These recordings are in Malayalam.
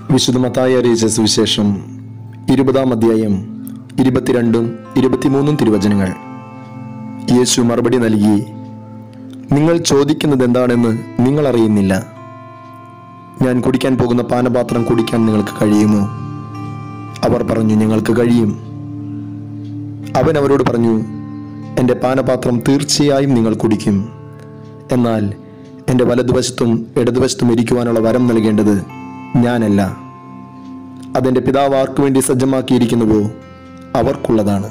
വിശുദ്ധ മത്തായി അറിയിച്ച സുവിശേഷം ഇരുപതാം അധ്യായം ഇരുപത്തിരണ്ടും ഇരുപത്തിമൂന്നും തിരുവചനങ്ങൾ യേശു മറുപടി നൽകി നിങ്ങൾ ചോദിക്കുന്നത് എന്താണെന്ന് നിങ്ങൾ അറിയുന്നില്ല ഞാൻ കുടിക്കാൻ പോകുന്ന പാനപാത്രം കുടിക്കാൻ നിങ്ങൾക്ക് കഴിയുമോ അവർ പറഞ്ഞു ഞങ്ങൾക്ക് കഴിയും അവൻ അവരോട് പറഞ്ഞു എൻ്റെ പാനപാത്രം തീർച്ചയായും നിങ്ങൾ കുടിക്കും എന്നാൽ എൻ്റെ വലതുവശത്തും ഇടതുവശത്തും ഇരിക്കുവാനുള്ള വരം നൽകേണ്ടത് ഞാനല്ല അതെൻ്റെ പിതാവ് ആർക്കു വേണ്ടി സജ്ജമാക്കിയിരിക്കുന്നുവോ അവർക്കുള്ളതാണ്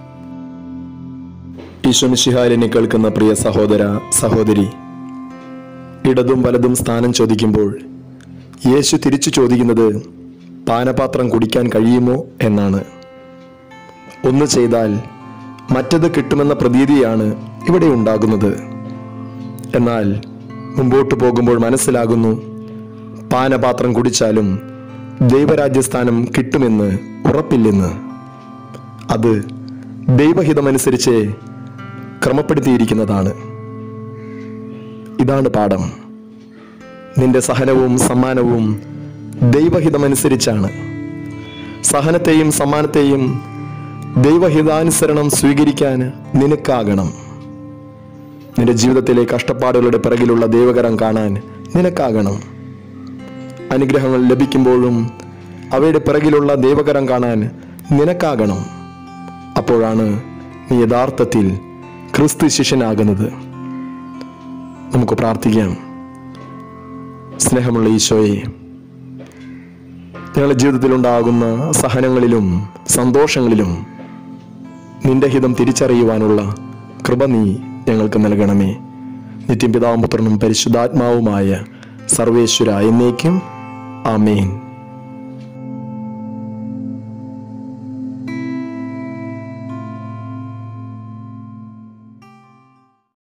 ഈശ്വമിഷിഹാലിനെ കേൾക്കുന്ന പ്രിയ സഹോദര സഹോദരി ഇടതും വലതും സ്ഥാനം ചോദിക്കുമ്പോൾ യേശു തിരിച്ചു ചോദിക്കുന്നത് പാനപാത്രം കുടിക്കാൻ കഴിയുമോ എന്നാണ് ഒന്ന് ചെയ്താൽ മറ്റത് കിട്ടുമെന്ന പ്രതീതിയാണ് ഇവിടെ ഉണ്ടാകുന്നത് എന്നാൽ മുമ്പോട്ട് പോകുമ്പോൾ മനസ്സിലാകുന്നു പാനപാത്രം കുടിച്ചാലും ദൈവരാജ്യസ്ഥാനം കിട്ടുമെന്ന് ഉറപ്പില്ലെന്ന് അത് ദൈവഹിതമനുസരിച്ച് ക്രമപ്പെടുത്തിയിരിക്കുന്നതാണ് ഇതാണ് പാഠം നിന്റെ സഹനവും സമ്മാനവും ദൈവഹിതമനുസരിച്ചാണ് സഹനത്തെയും സമ്മാനത്തെയും ദൈവഹിതാനുസരണം സ്വീകരിക്കാൻ നിനക്കാകണം നിന്റെ ജീവിതത്തിലെ കഷ്ടപ്പാടുകളുടെ പിറകിലുള്ള ദൈവകരം കാണാൻ നിനക്കാകണം അനുഗ്രഹങ്ങൾ ലഭിക്കുമ്പോഴും അവയുടെ പിറകിലുള്ള ദൈവകരം കാണാൻ നിനക്കാകണം അപ്പോഴാണ് നീ യഥാർത്ഥത്തിൽ ക്രിസ്തു ശിഷ്യനാകുന്നത് നമുക്ക് പ്രാർത്ഥിക്കാം സ്നേഹമുള്ള ഈശോയെ ഞങ്ങളുടെ ജീവിതത്തിൽ ഉണ്ടാകുന്ന സഹനങ്ങളിലും സന്തോഷങ്ങളിലും നിന്റെ ഹിതം തിരിച്ചറിയുവാനുള്ള കൃപ നീ ഞങ്ങൾക്ക് നൽകണമേ നിത്യം പിതാവും പുത്രനും പരിശുദ്ധാത്മാവുമായ സർവേശ്വര എന്നേക്കും ആമേൻ